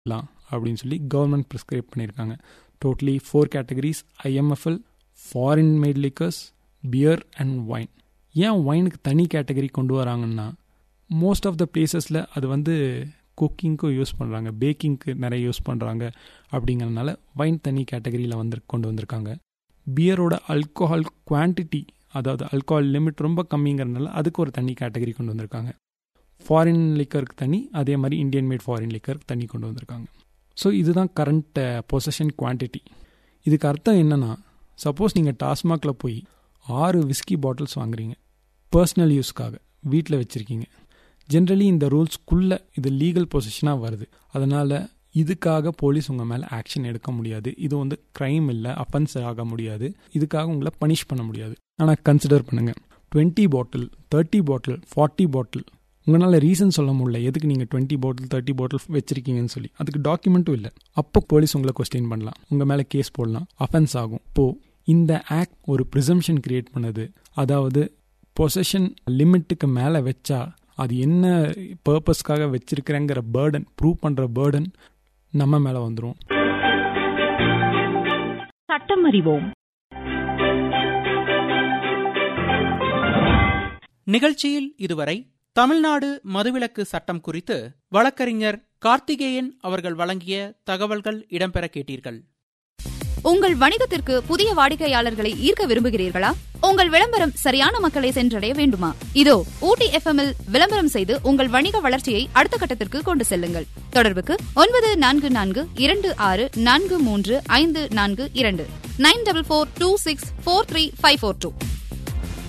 பண்ணலாம் அப்படின்னு சொல்லி கவர்மெண்ட் ப்ரிஸ்கிரைப் பண்ணியிருக்காங்க totally four categories IMFL foreign made liquors beer and wine ஏன் ஒயினுக்கு தனி கேட்டகரி கொண்டு வராங்கன்னா மோஸ்ட் ஆஃப் த பிளேசஸில் அது வந்து குக்கிங்க்கும் யூஸ் பண்ணுறாங்க பேக்கிங்க்கு நிறைய யூஸ் பண்ணுறாங்க அப்படிங்கிறதுனால வைன் தனி கேட்டகரியில் வந்து கொண்டு வந்திருக்காங்க பியரோட அல்கோஹால் குவான்டிட்டி அதாவது அல்கோஹால் லிமிட் ரொம்ப கம்மிங்கிறதுனால அதுக்கு ஒரு தனி கேட்டகரி கொண்டு வந்திருக்காங்க ஃபாரின் லிக்கருக்கு தனி அதே மாதிரி இந்தியன் மேட் ஃபாரின் லிக்கருக்கு தனி கொண்டு வந்திருக்காங்க ஸோ இதுதான் கரண்ட் பொசஷன் குவான்டிட்டி இதுக்கு அர்த்தம் என்னென்னா சப்போஸ் நீங்கள் டாஸ்மாகில் போய் ஆறு விஸ்கி பாட்டில்ஸ் வாங்குறீங்க பர்சனல் யூஸ்க்காக வீட்டில் வச்சுருக்கீங்க ஜென்ரலி இந்த ரூல்ஸ்க்குள்ளே இது லீகல் பொசிஷனாக வருது அதனால் இதுக்காக போலீஸ் உங்கள் மேலே ஆக்ஷன் எடுக்க முடியாது இது வந்து க்ரைம் இல்லை அஃபென்ஸ் ஆக முடியாது இதுக்காக உங்களை பனிஷ் பண்ண முடியாது ஆனால் கன்சிடர் பண்ணுங்கள் twenty bottle thirty bottle forty bottle உங்களால் ரீசன் சொல்ல முடியல எதுக்கு நீங்கள் டுவெண்ட்டி பாட்டில் தேர்ட்டி பாட்டில் வச்சிருக்கீங்கன்னு சொல்லி அதுக்கு டாக்குமெண்ட்டும் இல்லை அப்போ போலீஸ் உங்களை கொஸ்டின் பண்ணலாம் உங்கள் மேலே கேஸ் போடலாம் அஃபென்ஸ் ஆகும் இப்போது இந்த ஆக்ட் ஒரு ப்ரிசம்ஷன் கிரியேட் பண்ணுது அதாவது பொசஷன் லிமிட்டுக்கு மேலே வச்சா அது என்ன பர்பஸ்க்காக வச்சிருக்கிறேங்கிற பேர்டன் ப்ரூவ் பண்ணுற பேர்டன் நம்ம மேலே வந்துடும் சட்டம் அறிவோம் நிகழ்ச்சியில் இதுவரை தமிழ்நாடு மதுவிலக்கு சட்டம் குறித்து வழக்கறிஞர் கார்த்திகேயன் அவர்கள் வழங்கிய தகவல்கள் இடம்பெற கேட்டீர்கள் உங்கள் வணிகத்திற்கு புதிய வாடிக்கையாளர்களை ஈர்க்க விரும்புகிறீர்களா உங்கள் விளம்பரம் சரியான மக்களை சென்றடைய வேண்டுமா இதோ ஊட்டி எஃப்எம் இல் விளம்பரம் செய்து உங்கள் வணிக வளர்ச்சியை அடுத்த கட்டத்திற்கு கொண்டு செல்லுங்கள் தொடர்புக்கு ஒன்பது நான்கு நான்கு இரண்டு ஆறு நான்கு மூன்று ஐந்து நான்கு இரண்டு nine double four two six four three five four two